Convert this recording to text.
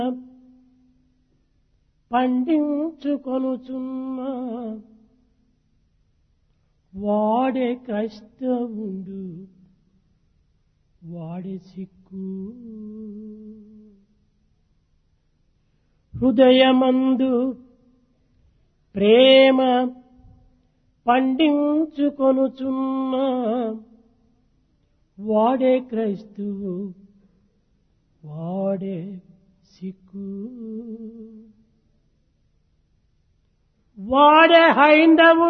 పండించుకొనుచున్న వాడే క్రైస్తవుండు వాడే సిక్కు హృదయమందు ప్రేమ పండించుకొనుచున్న వాడే క్రైస్తువు వాడే సిక్కు వాడే హైందవు